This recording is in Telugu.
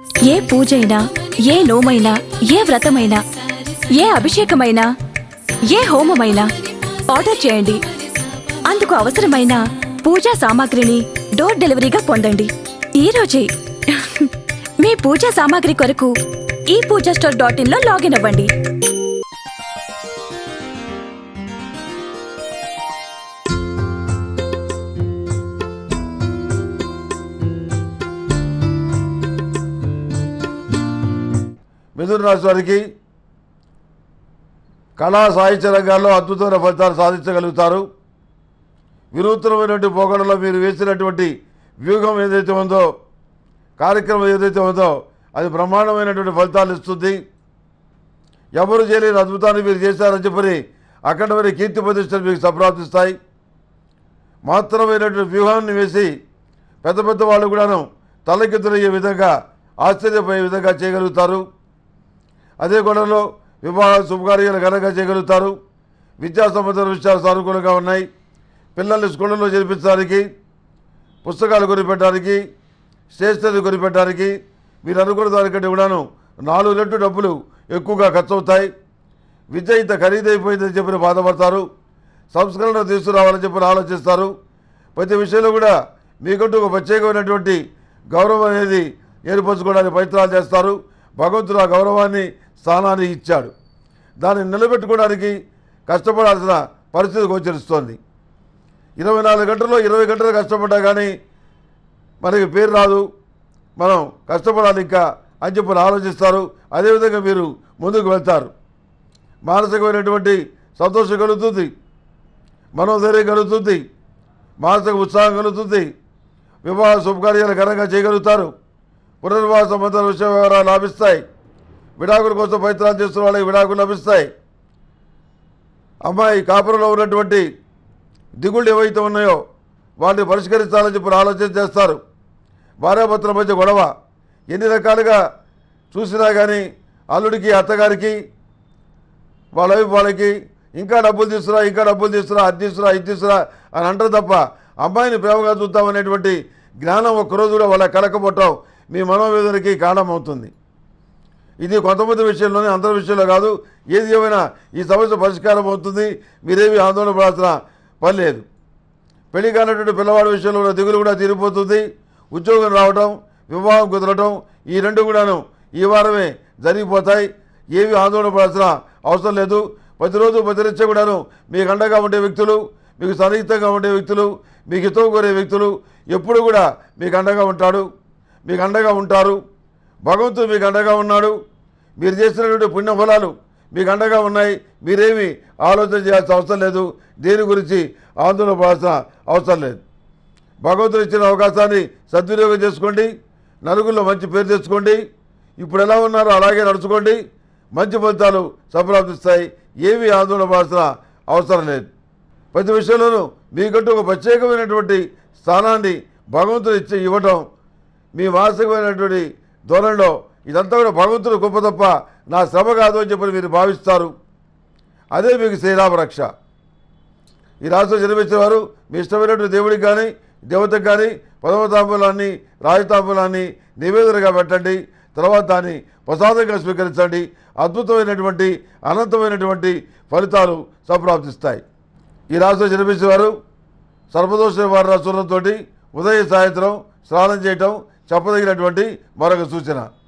ఏ పూజైనా ఏ నోమైనా ఏ వ్రతమైనా ఏ అభిషేకమైనా ఏ హోమమైనా ఆర్డర్ చేయండి అందుకు అవసరమైన పూజా సామాగ్రిని డోర్ డెలివరీగా పొందండి ఈ రోజే మీ పూజా సామాగ్రి కొరకు ఈ పూజా స్టోర్ డాట్ ఇన్ లో లాగిన్ అవ్వండి మిథున రాశి వారికి కళా సాహిత్య రంగాల్లో అద్భుతమైన ఫలితాలు సాధించగలుగుతారు వినూత్నమైనటువంటి పోగడలో మీరు వేసినటువంటి వ్యూహం ఏదైతే ఉందో కార్యక్రమం ఏదైతే ఉందో అది బ్రహ్మాండమైనటువంటి ఫలితాలు ఇస్తుంది ఎవరు చేయలేని అద్భుతాన్ని మీరు చేశారని చెప్పని అఖండమైన కీర్తి ప్రతిష్టలు మీకు సంప్రాప్తిస్తాయి మాత్రమైనటువంటి వ్యూహాన్ని వేసి పెద్ద పెద్ద వాళ్ళు కూడాను తలకెత్తులయ్యే విధంగా ఆశ్చర్యపోయే విధంగా చేయగలుగుతారు అదే గొడవలో వివాహ శుభకార్యాలు ఘనంగా చేయగలుగుతారు విద్యా సంబంధించిన విషయాలు సానుకూలంగా ఉన్నాయి పిల్లల్ని స్కూళ్ళలో చేర్పించడానికి పుస్తకాలు కొనిపెట్టడానికి స్టేషనరీ కొనిపెట్టడానికి మీరు అనుకున్న దానికంటే కూడాను నాలుగు రెట్లు డబ్బులు ఎక్కువగా ఖర్చు అవుతాయి విద్య ఇంత ఖరీదైపోయిందని చెప్పి బాధపడతారు సంస్కరణ తీసుకురావాలని చెప్పి ఆలోచిస్తారు ప్రతి విషయంలో కూడా మీకంటూ ఒక ప్రత్యేకమైనటువంటి గౌరవం అనేది ఏర్పరచుకోవడానికి ప్రయత్నాలు చేస్తారు భగవంతుడు ఆ గౌరవాన్ని స్థానాన్ని ఇచ్చాడు దాన్ని నిలబెట్టుకోవడానికి కష్టపడాల్సిన పరిస్థితి గోచరిస్తోంది ఇరవై నాలుగు గంటల్లో ఇరవై గంటలు కష్టపడ్డా కానీ మనకి పేరు రాదు మనం కష్టపడాలి ఇంకా అని చెప్పి ఆలోచిస్తారు అదేవిధంగా మీరు ముందుకు వెళ్తారు మానసికమైనటువంటి సంతోషం కలుగుతుంది మనోధైర్యం కలుగుతుంది మానసిక ఉత్సాహం కలుగుతుంది వివాహ శుభకార్యాలు ఘనంగా చేయగలుగుతారు పునర్వాస సంబంధాల విషయ వివరాలు లాభిస్తాయి విడాకుల కోసం ప్రయత్నాలు చేస్తున్న వాళ్ళకి విడాకులు లభిస్తాయి అమ్మాయి కాపురంలో ఉన్నటువంటి దిగుళ్ళు ఏవైతే ఉన్నాయో వాటిని పరిష్కరించాలని చెప్పి ఆలోచన చేస్తారు భార్యాభర్తల మధ్య గొడవ ఎన్ని రకాలుగా చూసినా కానీ అల్లుడికి అత్తగారికి వాళ్ళ వైపు వాళ్ళకి ఇంకా డబ్బులు తీసుకురా ఇంకా డబ్బులు తీసుకురా అది తీసుకురా ఇది తీసుకురా అని అంటారు తప్ప అమ్మాయిని ప్రేమగా చూద్దామనేటువంటి జ్ఞానం ఒక్కరోజు కూడా వాళ్ళ కలకపోవటం మీ మనోవేదనకి కారణమవుతుంది ఇది కొంతమంది విషయంలోనే అందరి విషయంలో కాదు ఏది ఏమైనా ఈ సమస్య పరిష్కారం అవుతుంది మీరేమి ఆందోళన పడాల్సిన పని లేదు పెళ్లి కానటువంటి పిల్లవాడి విషయంలో ఉన్న దిగులు కూడా తీరిపోతుంది ఉద్యోగం రావడం వివాహం కుదరటం ఈ రెండు కూడాను ఈ వారమే జరిగిపోతాయి ఏవి ఆందోళన పడాల్సిన అవసరం లేదు ప్రతిరోజు ప్రతినిత్యం కూడాను మీకు అండగా ఉండే వ్యక్తులు మీకు సన్నిహితంగా ఉండే వ్యక్తులు మీకు హితం కోరే వ్యక్తులు ఎప్పుడు కూడా మీకు అండగా ఉంటాడు మీకు అండగా ఉంటారు భగవంతుడు మీకు అండగా ఉన్నాడు మీరు చేసినటువంటి పుణ్యఫలాలు మీకు అండగా ఉన్నాయి మీరేమి ఆలోచన చేయాల్సిన అవసరం లేదు దేని గురించి ఆందోళన పడాల్సిన అవసరం లేదు భగవంతుడు ఇచ్చిన అవకాశాన్ని సద్వినియోగం చేసుకోండి నలుగురిలో మంచి పేరు తెచ్చుకోండి ఇప్పుడు ఎలా ఉన్నారో అలాగే నడుచుకోండి మంచి ఫలితాలు సంప్రాప్తిస్తాయి ఏమీ ఆందోళన పడాల్సిన అవసరం లేదు ప్రతి విషయంలోనూ మీకంటూ ఒక ప్రత్యేకమైనటువంటి స్థానాన్ని భగవంతుడు ఇచ్చి ఇవ్వటం మీ మానసికమైనటువంటి ధోరణిలో ఇదంతా కూడా భగవంతుడు గొప్ప తప్ప నా శ్రమ కాదు అని చెప్పి మీరు భావిస్తారు అదే మీకు శ్రీరామ రక్ష ఈ రాష్ట్రం జన్మించిన వారు మీ ఇష్టమైనటువంటి దేవుడికి కానీ దేవతకు కానీ పదవ తాంబూలాన్ని రాజతాంబూలాన్ని నివేదనగా పెట్టండి తర్వాత దాన్ని ప్రసాదంగా స్వీకరించండి అద్భుతమైనటువంటి అనంతమైనటువంటి ఫలితాలు సంప్రాప్తిస్తాయి ఈ రాష్ట్రం జన్మించిన వారు సర్వదోష నివారణ సూర్యంతో ఉదయ సాయంత్రం స్నానం చేయటం చెప్పదగినటువంటి మరొక సూచన